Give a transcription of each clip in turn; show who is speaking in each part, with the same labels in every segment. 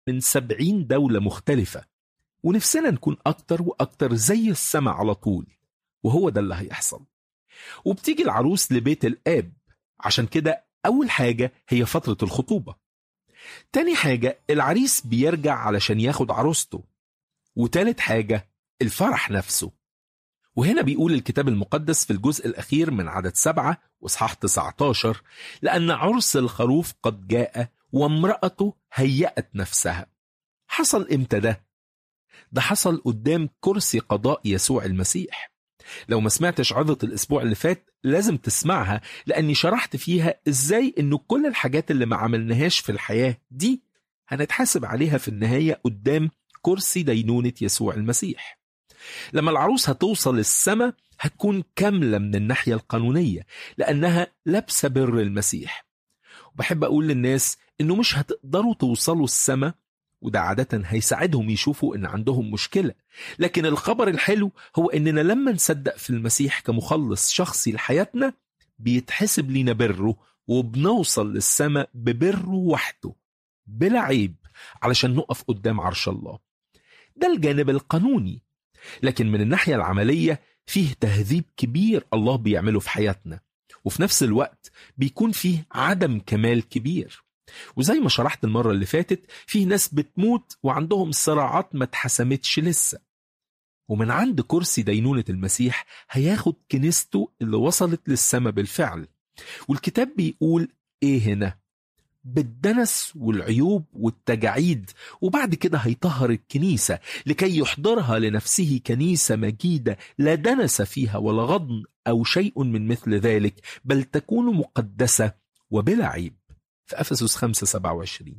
Speaker 1: من سبعين دولة مختلفة ونفسنا نكون أكتر وأكتر زي السما على طول وهو ده اللي هيحصل وبتيجي العروس لبيت الآب عشان كده أول حاجة هي فترة الخطوبة تاني حاجة العريس بيرجع علشان ياخد عروسته وتالت حاجة الفرح نفسه وهنا بيقول الكتاب المقدس في الجزء الأخير من عدد سبعة وإصحاح 19 لأن عرس الخروف قد جاء وامرأته هيأت نفسها حصل إمتى ده؟ ده حصل قدام كرسي قضاء يسوع المسيح لو ما سمعتش عظة الأسبوع اللي فات لازم تسمعها لأني شرحت فيها إزاي إنه كل الحاجات اللي ما عملناهاش في الحياة دي هنتحاسب عليها في النهاية قدام كرسي دينونة يسوع المسيح لما العروس هتوصل السماء هتكون كاملة من الناحية القانونية لأنها لابسة بر المسيح وبحب أقول للناس إنه مش هتقدروا توصلوا السماء وده عادة هيساعدهم يشوفوا إن عندهم مشكلة لكن الخبر الحلو هو إننا لما نصدق في المسيح كمخلص شخصي لحياتنا بيتحسب لينا بره وبنوصل للسماء ببره وحده بلا عيب علشان نقف قدام عرش الله ده الجانب القانوني لكن من الناحية العملية فيه تهذيب كبير الله بيعمله في حياتنا وفي نفس الوقت بيكون فيه عدم كمال كبير وزي ما شرحت المرة اللي فاتت فيه ناس بتموت وعندهم صراعات ما اتحسمتش لسه ومن عند كرسي دينونة المسيح هياخد كنيسته اللي وصلت للسماء بالفعل والكتاب بيقول ايه هنا بالدنس والعيوب والتجاعيد وبعد كده هيطهر الكنيسة لكي يحضرها لنفسه كنيسة مجيدة لا دنس فيها ولا غضن أو شيء من مثل ذلك بل تكون مقدسة وبلا عيب في أفسس 5 27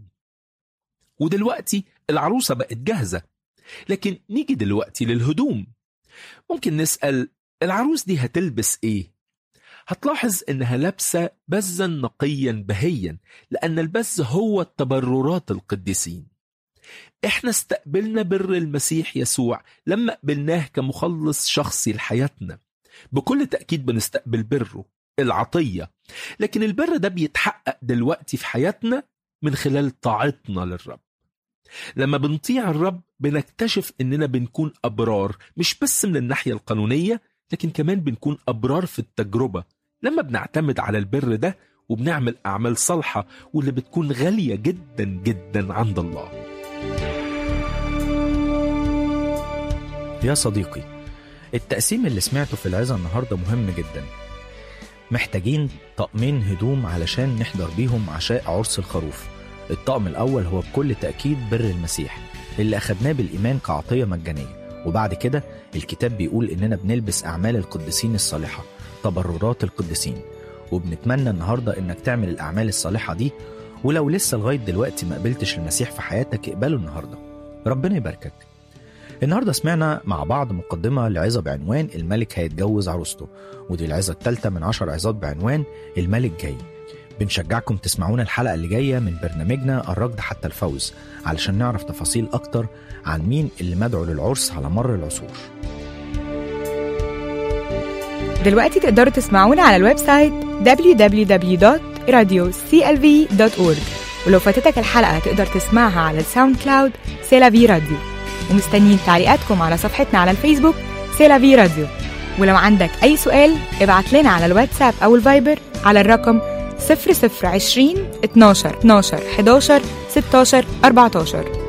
Speaker 1: ودلوقتي العروسة بقت جاهزة لكن نيجي دلوقتي للهدوم ممكن نسأل العروس دي هتلبس ايه هتلاحظ انها لابسه بزا نقيا بهيا لان البز هو التبررات القديسين احنا استقبلنا بر المسيح يسوع لما قبلناه كمخلص شخصي لحياتنا بكل تاكيد بنستقبل بره العطيه لكن البر ده بيتحقق دلوقتي في حياتنا من خلال طاعتنا للرب لما بنطيع الرب بنكتشف اننا بنكون ابرار مش بس من الناحيه القانونيه لكن كمان بنكون أبرار في التجربة لما بنعتمد على البر ده وبنعمل أعمال صالحة واللي بتكون غالية جدا جدا عند الله
Speaker 2: يا صديقي التقسيم اللي سمعته في العظة النهاردة مهم جدا محتاجين طقمين هدوم علشان نحضر بيهم عشاء عرس الخروف الطقم الأول هو بكل تأكيد بر المسيح اللي أخدناه بالإيمان كعطية مجانية وبعد كده الكتاب بيقول إننا بنلبس أعمال القديسين الصالحة تبررات القديسين وبنتمنى النهاردة إنك تعمل الأعمال الصالحة دي ولو لسه لغاية دلوقتي ما قبلتش المسيح في حياتك اقبله النهاردة ربنا يباركك النهاردة سمعنا مع بعض مقدمة لعظة بعنوان الملك هيتجوز عروسته ودي العظة الثالثة من عشر عظات بعنوان الملك جاي بنشجعكم تسمعونا الحلقة اللي جاية من برنامجنا الركض حتى الفوز علشان نعرف تفاصيل أكتر عن مين اللي مدعو للعرس على مر العصور
Speaker 3: دلوقتي تقدروا تسمعونا على الويب سايت www.radioclv.org ولو فاتتك الحلقة تقدر تسمعها على الساوند كلاود سيلافي راديو ومستنيين تعليقاتكم على صفحتنا على الفيسبوك سيلافي راديو ولو عندك أي سؤال ابعت لنا على الواتساب أو الفايبر على الرقم 0020 12 12 11 16 14